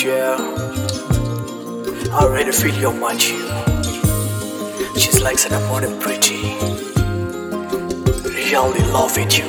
Yeah, I already feel your much you. She's like such a modern pretty. Really love it you.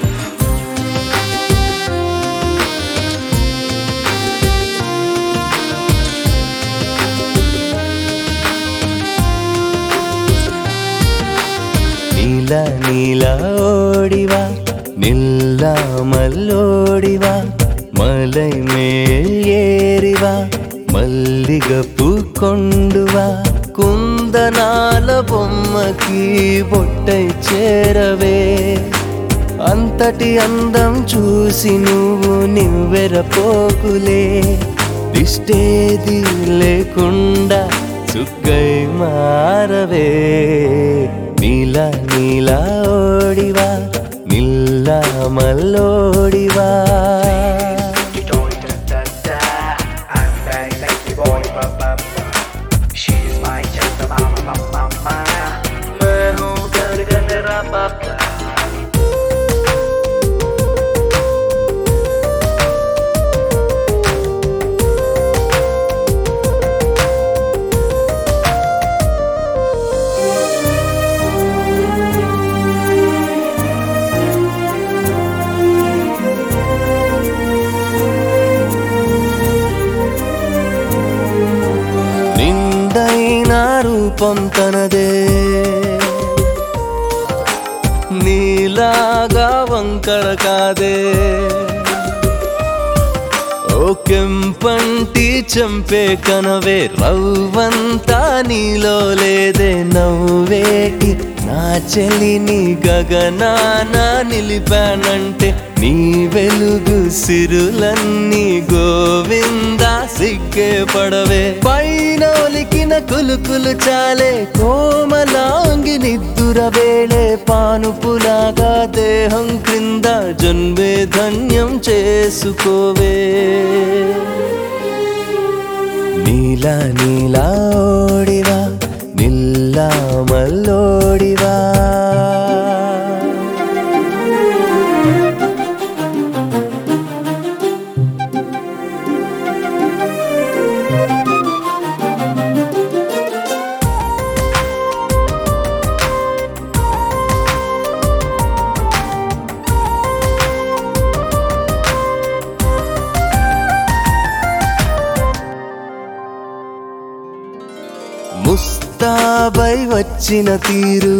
നീല നീല ഓടിവാ നില്ലാമല്ലോടിവാ മലൈമേൽ ഏറിവാ మల్లిగపు కొండువా కుందనాల బొమ్మకి బొట్టై చేరవే అంతటి అందం చూసి నువ్వు నివ్వెరపోకులే దిష్టేది లేకుండా చుక్కై మారవే నీల నీల ఓడివా నిల్ల మల్లోడివా I'm very sexy boy, ba ba ba. She's my just mama, mama, mama. मैं हूँ घर का तेरा पापा. నిండైన రూపం తనదే నీలాగా వంకర కాదే ఓ కెంపంటి చంపే కనవే రవ్వంతా నీలో లేదే నవ్వేటి నా చెలిని గగనాన నిలిపానంటే నీ వెలుగు సిరులన్నీ గోవిందా సిగ్గే పడవే పైన ఒలికిన కులుకులు చాలే కోమలాంగి నిద్దుర వేళే పానుపులాగా దేహం క్రింద జన్మే ధన్యం చేసుకోవే నీల నీలా ఓడివా నిల్లా మల్లోడివా ముస్తాబై వచ్చిన తీరు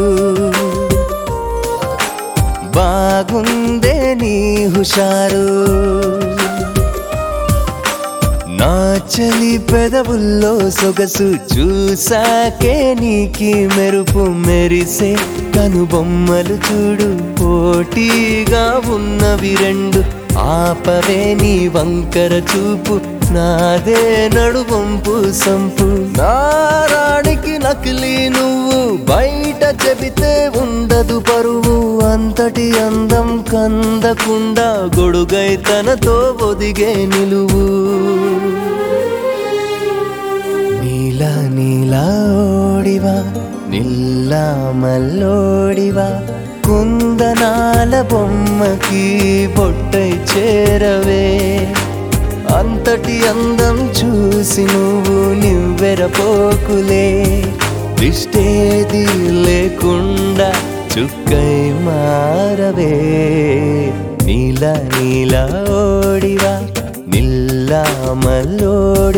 బాగుందే నీ హుషారు నా చలి పెదవుల్లో సొగసు చూసాకే నీకి మెరుపు మెరిసే కనుబొమ్మలు చూడు పోటీగా ఉన్నవి రెండు ఆపవే నీ వంకర చూపు నాదే నడువంపు సంపు నారానికి నకిలీ నువ్వు బయట చెబితే ఉండదు పరువు అంతటి అందం కందకుండా గొడుగై తనతో ఒదిగే నిలువు నీల నీల ఓడివా నిల్ల మల్లోడివా కుందనాల బొమ్మకి బొట్టై చేరవే అంతటి అందం చూసి నువ్వు నివ్వెరపోకులే దిష్టేది లేకుండా చుక్కై మారవే నీల నీల ఓడివా నిల్ల మల్లోడివా